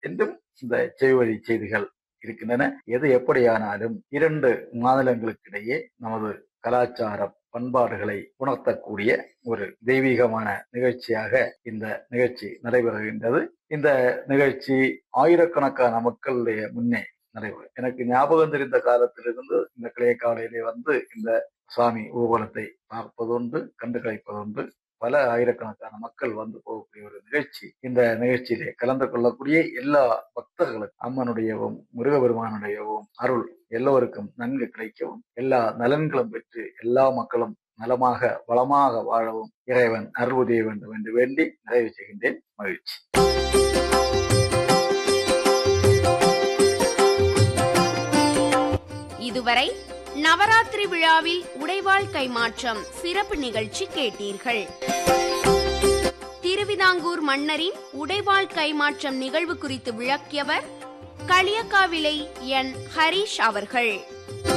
என்றும் இந்த செவிவழி செய்திகள் இருக்கின்றன எது எப்படியானாலும் இரண்டு மாநிலங்களுக்கிடையே நமது கலாச்சார பண்பாடுகளை உணர்த்தக்கூடிய ஒரு தெய்வீகமான நிகழ்ச்சியாக இந்த நிகழ்ச்சி நடைபெறுகின்றது இந்த நிகழ்ச்சி ஆயிரக்கணக்கான மக்களுடைய முன்னே நடைபெறும் எனக்கு ஞாபகம் தெரிந்த காலத்திலிருந்து இந்த கிளைய காலையிலே வந்து இந்த சுவாமி ஊர்வலத்தை பார்ப்பதுண்டு கண்டு கழிப்பதுண்டு பல ஆயிரக்கணக்கான மக்கள் வந்து போகக்கூடிய ஒரு நிகழ்ச்சி இந்த நிகழ்ச்சியிலே கலந்து கொள்ளக்கூடிய எல்லா பக்தர்களுக்கும் அம்மனுடையவும் முருகபெருமானுடையவும் அருள் எல்லோருக்கும் நன்கு கிடைக்கவும் எல்லா நலன்களும் பெற்று எல்லா மக்களும் நலமாக வளமாக வாழவும் இறைவன் அருள் உதய வேண்டும் என்று வேண்டி நிறைவு செய்கின்றேன் மகிழ்ச்சி இதுவரை நவராத்திரி விழாவில் உடைவாள் கைமாற்றம் சிறப்பு நிகழ்ச்சி கேட்டீர்கள் திருவிதாங்கூர் மன்னரின் உடைவாள் கைமாற்றம் நிகழ்வு குறித்து விளக்கியவர் களியக்காவிலை என் ஹரிஷ் அவர்கள்